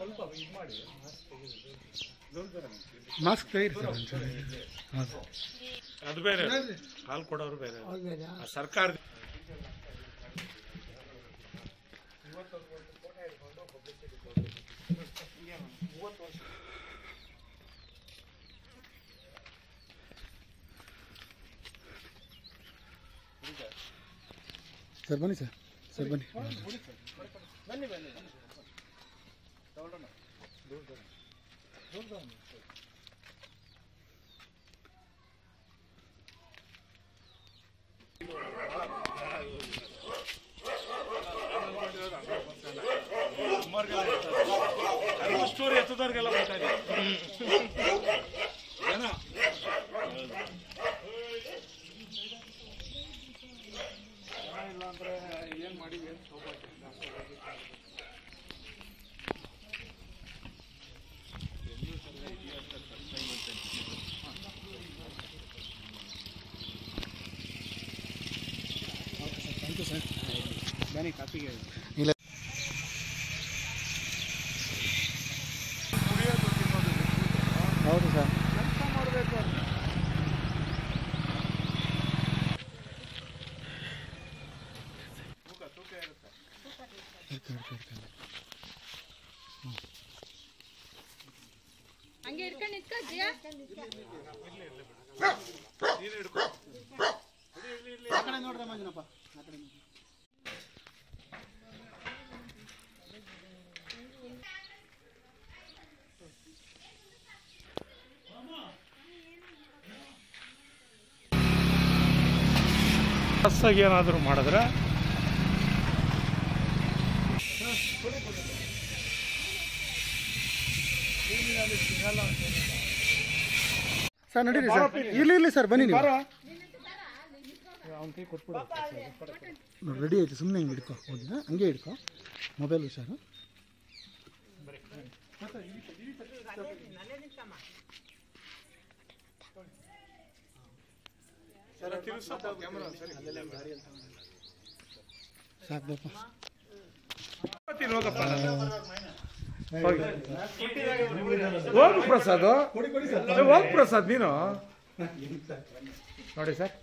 Mask ತೆಗೀರಿ sir ಒಂಚೂರು. ಹಾಂ ಸರ್ ಅದು ಬೇರೆ ಹಾಲು ಕೊಡೋರು ಬೇರೆ ಆ ಸರ್ಕಾರ ಸರ್ ಬನ್ನಿ ಸರ್ ಸರ್ ಬನ್ನಿ ಸ್ಟೋರಿ ಎತ್ತದವ್ರಿಗೆಲ್ಲ ಗೊತ್ತಾಗಿದೆ ಜನ ಥ್ಯಾಂಕ್ ಯು ಸರ್ ಬನ್ನಿ ಕಾಪಿಗೆ ಇಲ್ಲ ಹೌದು ಸರ್ ಇರ್ಕ, ಇರ್ಕ, ಇರ್ಕ. ಹಂಗೆ ಇಟ್ಕೊಂಡು ನಿಂತ್ಕೋ ಜಿಯಾ ಆ ಕಡೆ ನೋಡ್ರೆ ಮಂಜುನಪ್ಪ ಆ ಕಡೆ ನೋಡಿ. ಬಸ್ಸಾಗಿ ಏನಾದರೂ ಮಾಡಿದ್ರೆ ಸರ್ ನಡೀರಿ ಸರ್ ಇಲ್ಲಿ ಇಲ್ಲಿ ಸರ್ ಬನ್ನಿ ನೀವು ರೆಡಿ ಆಯ್ತು ಸುಮ್ಮನೆ ಹಿಂಗೆ ಹಿಡ್ಕೊ ಹೌದಾ ಹಂಗೆ ಹಿಡ್ಕೊ ಮೊಬೈಲ್ ಹುಷಾರು ಸಾಕು ಬಾಪ ಹೋಗಪ್ಪ ಹೋಗಿ. ಹೋಗು ಪ್ರಸಾದ್ ಏ, ಹೋಗು ಪ್ರಸಾದ್ ನೀನು ನೋಡಿ ಸರ್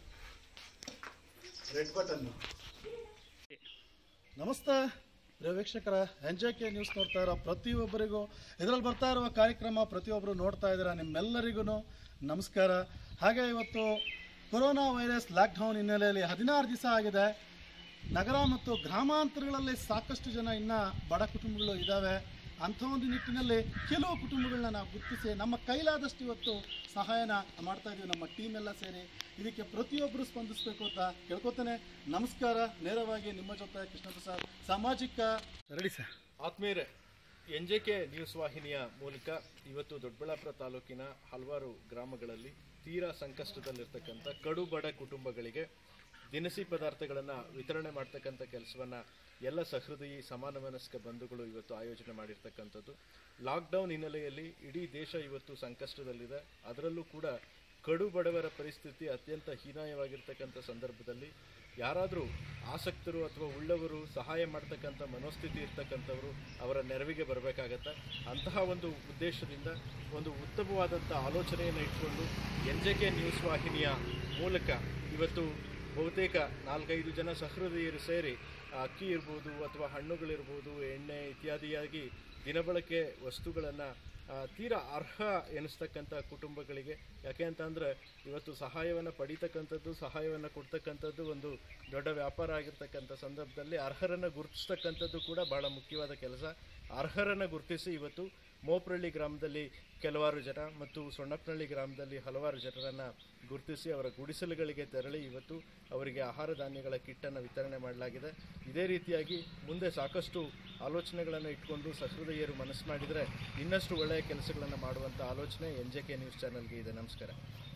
ನಮಸ್ತೆ ಪ್ರಿಯ ವೀಕ್ಷಕರ ಎನ್ ಜೆ ಕೆ ನ್ಯೂಸ್ ನೋಡ್ತಾ ಇರೋ ಪ್ರತಿಯೊಬ್ಬರಿಗೂ ಇದರಲ್ಲಿ ಬರ್ತಾ ಇರುವ ಕಾರ್ಯಕ್ರಮ ಪ್ರತಿಯೊಬ್ಬರು ನೋಡ್ತಾ ಇದ್ದೀರಾ ನಿಮ್ಮೆಲ್ಲರಿಗೂ ನಮಸ್ಕಾರ ಹಾಗೆ ಇವತ್ತು ಕೊರೋನಾ ವೈರಸ್ ಲಾಕ್ಡೌನ್ ಹಿನ್ನೆಲೆಯಲ್ಲಿ ಹದಿನಾರು ದಿವಸ ಆಗಿದೆ ನಗರ ಮತ್ತು ಗ್ರಾಮಾಂತರಗಳಲ್ಲಿ ಸಾಕಷ್ಟು ಜನ ಇನ್ನ ಬಡ ಕುಟುಂಬಗಳು ಇದ್ದಾವೆ ಅಂಥ ಒಂದು ನಿಟ್ಟಿನಲ್ಲಿ ಕೆಲವು ಕುಟುಂಬಗಳನ್ನ ನಾವು ಗುರುತಿಸಿ ನಮ್ಮ ಕೈಲಾದಷ್ಟು ಇವತ್ತು ಸಹಾಯನ ಮಾಡ್ತಾ ಇದೀವಿ ನಮ್ಮ ಟೀಮ್ ಎಲ್ಲ ಸೇರಿ ಇದಕ್ಕೆ ಪ್ರತಿಯೊಬ್ಬರು ಸ್ಪಂದಿಸಬೇಕು ಅಂತ ಕೇಳ್ಕೊತೇನೆ ನಮಸ್ಕಾರ ನೇರವಾಗಿ ನಿಮ್ಮ ಜೊತೆ ಕೃಷ್ಣ ಪ್ರಸಾದ್ ಸಾಮಾಜಿಕ ರೆಡಿ ಸರ್ ಆತ್ಮೀಯರೇ ಎನ್ ಜೆ ಕೆ ನ್ಯೂಸ್ ವಾಹಿನಿಯ ಮೂಲಕ ಇವತ್ತು ದೊಡ್ಡಬಳ್ಳಾಪುರ ತಾಲೂಕಿನ ಹಲವಾರು ಗ್ರಾಮಗಳಲ್ಲಿ ತೀರಾ ಸಂಕಷ್ಟದಲ್ಲಿರ್ತಕ್ಕಂಥ ಕಡು ಬಡ ಕುಟುಂಬಗಳಿಗೆ ದಿನಸಿ ಪದಾರ್ಥಗಳನ್ನು ವಿತರಣೆ ಮಾಡ್ತಕ್ಕಂಥ ಕೆಲಸವನ್ನು ಎಲ್ಲ ಸಹೃದಯಿ ಸಮಾನ ಮನಸ್ಕ ಬಂಧುಗಳು ಇವತ್ತು ಆಯೋಜನೆ ಮಾಡಿರ್ತಕ್ಕಂಥದ್ದು ಲಾಕ್ಡೌನ್ ಹಿನ್ನೆಲೆಯಲ್ಲಿ ಇಡೀ ದೇಶ ಇವತ್ತು ಸಂಕಷ್ಟದಲ್ಲಿದೆ ಅದರಲ್ಲೂ ಕೂಡ ಕಡು ಬಡವರ ಪರಿಸ್ಥಿತಿ ಅತ್ಯಂತ ಹೀನಾಯವಾಗಿರ್ತಕ್ಕಂಥ ಸಂದರ್ಭದಲ್ಲಿ ಯಾರಾದರೂ ಆಸಕ್ತರು ಅಥವಾ ಉಳ್ಳವರು ಸಹಾಯ ಮಾಡ್ತಕ್ಕಂಥ ಮನೋಸ್ಥಿತಿ ಇರ್ತಕ್ಕಂಥವರು ಅವರ ನೆರವಿಗೆ ಬರಬೇಕಾಗತ್ತೆ ಅಂತಹ ಒಂದು ಉದ್ದೇಶದಿಂದ ಒಂದು ಉತ್ತಮವಾದಂಥ ಆಲೋಚನೆಯನ್ನು ಇಟ್ಕೊಂಡು ಎನ್ ಜೆ ಕೆ ನ್ಯೂಸ್ ವಾಹಿನಿಯ ಮೂಲಕ ಇವತ್ತು ಬಹುತೇಕ ನಾಲ್ಕೈದು ಜನ ಸಹೃದಯರು ಸೇರಿ ಆ ಅಕ್ಕಿ ಇರ್ಬೋದು ಅಥವಾ ಹಣ್ಣುಗಳಿರ್ಬೋದು ಎಣ್ಣೆ ಇತ್ಯಾದಿಯಾಗಿ ದಿನಬಳಕೆ ವಸ್ತುಗಳನ್ನು ತೀರಾ ಅರ್ಹ ಎನಿಸ್ತಕ್ಕಂಥ ಕುಟುಂಬಗಳಿಗೆ ಯಾಕೆ ಅಂತ ಅಂದರೆ ಇವತ್ತು ಸಹಾಯವನ್ನು ಪಡಿತಕ್ಕಂಥದ್ದು ಸಹಾಯವನ್ನು ಕೊಡ್ತಕ್ಕಂಥದ್ದು ಒಂದು ದೊಡ್ಡ ವ್ಯಾಪಾರ ಆಗಿರ್ತಕ್ಕಂಥ ಸಂದರ್ಭದಲ್ಲಿ ಅರ್ಹರನ್ನು ಗುರುತಿಸ್ತಕ್ಕಂಥದ್ದು ಕೂಡ ಭಾಳ ಮುಖ್ಯವಾದ ಕೆಲಸ ಅರ್ಹರನ್ನು ಗುರುತಿಸಿ ಇವತ್ತು ಮೋಪ್ರಳ್ಳಿ ಗ್ರಾಮದಲ್ಲಿ ಕೆಲವಾರು ಜನ ಮತ್ತು ಸೊಣ್ಣಪ್ಪನಹಳ್ಳಿ ಗ್ರಾಮದಲ್ಲಿ ಹಲವಾರು ಜನರನ್ನು ಗುರುತಿಸಿ ಅವರ ಗುಡಿಸಲುಗಳಿಗೆ ತೆರಳಿ ಇವತ್ತು ಅವರಿಗೆ ಆಹಾರ ಧಾನ್ಯಗಳ ಕಿಟ್ಟನ್ನು ವಿತರಣೆ ಮಾಡಲಾಗಿದೆ ಇದೇ ರೀತಿಯಾಗಿ ಮುಂದೆ ಸಾಕಷ್ಟು ಆಲೋಚನೆಗಳನ್ನು ಇಟ್ಕೊಂಡು ಸಹೃದಯರು ಮನಸ್ಸು ಮಾಡಿದರೆ ಇನ್ನಷ್ಟು ಒಳ್ಳೆಯ ಕೆಲಸಗಳನ್ನು ಮಾಡುವಂಥ ಆಲೋಚನೆ ಎನ್ ಜೆ ಕೆ ನ್ಯೂಸ್ ಚಾನಲ್ಗೆ ಇದೆ ನಮಸ್ಕಾರ